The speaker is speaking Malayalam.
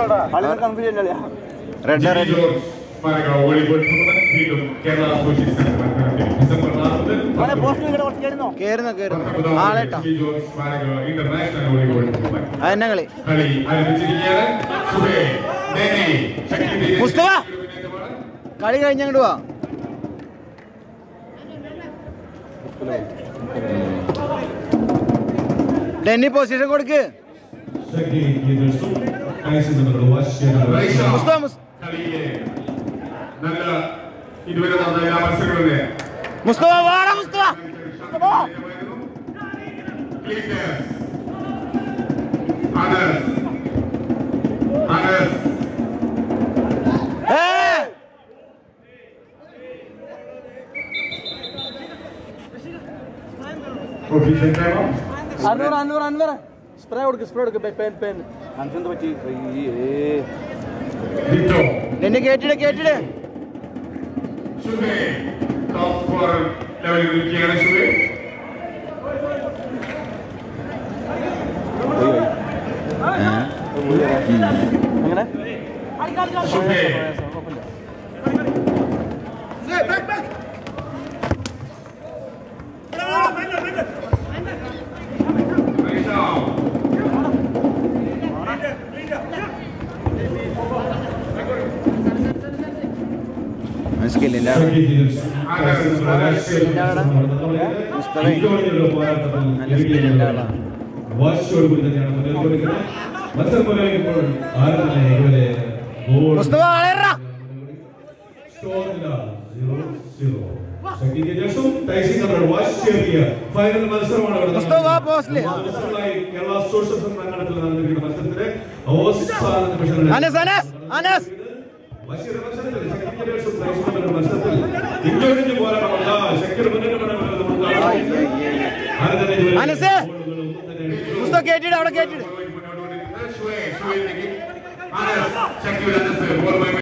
റെഡ് റെഡ് സ്മാരക വോളിബോൾ ടൂർണമെന്റ് വീണ്ടും കേരള സ്പോർട്സ് സെന്റർ ഡിസംബർ നാൽപ്പത് കേറുന്ന കേറുന്ന ആളേട്ടാ സ്മാരക ഇന്റർനാഷണൽ വോളിബോൾ ടൂർണമെന്റ് അതെന്നെ കളി കളി ആരംഭിച്ചിരിക്കുകയാണ് സുബേ ഡെനി ശക്തി മുസ്തഫ കളി കഴിഞ്ഞങ്ങോട്ട് പോവാ ഡെന്നി പൊസിഷൻ കൊടുക്ക് ശക്തി എതിർത്തും ഐസിസ് നമ്മുടെ വാശിയാണ് മുസ്തഫ മുസ്- കളിയിലെ നല്ല ഇതുവരെ നടന്ന എല്ലാ മത്സരങ്ങളിലെ മുസ്തഫ വാടാ മുസ്തഫ Cletus. Anas. Anas. ഏ Official time out. Annoor Annoor Annoor spray കൊടുക്ക് സ്പ്രേ കൊടുക്ക് പെൻ പെൻ മനസ്സിന് പറ്റി Vito. Denny കേട്ടിട് കേട്ടിട് Shube. Top scorer ലെവലിൽ നിൽക്കുകയാണ് ശുഭേ അങ്ങനെ ശുഭേ സ്കില്ലില്ല ശക്തി എതിർത്തും നല്ല സ്കില്ലില്ല വാശിയോട് കൂടി തന്നെയാണ് മുന്നോട്ട് കൊടുക്കുന്നത് മത്സരം മുന്നോട്ട് ആരും തന്നെ ഇതുവരെ ഗോൾ മുസ്തഫ ആളേറാ ഫൈനൽ മത്സരമാണ് ഇവിടെ മുസ്തഫ പോസ്റ്റില് മത്സരങ്ങളായി കേരള സോഷ്യൽ സംഘടനത്തിൽ നടന്നിരിക്കുന്ന മത്സരത്തിലെ അവസാന നിമിഷങ്ങളിൽ അനസ് അനസ് അനസ് വശ്യ മത്സരത്തിൽ ശക്തിക്ക് ശേഷം പ്രേക്ഷകരുടെ മത്സരത്തിൽ ഇഞ്ചോടിഞ്ച് പോരാട്ടമല്ല ശക്തി മുന്നേറ്റം അനസ് മുസ്തഫ കേട്ടിട് അവിടെ കേട്ടിട് ശുഭേ ശുഭയിലേക്ക് അനസ് ശക്തിയുടെ അനസ് ബോൾ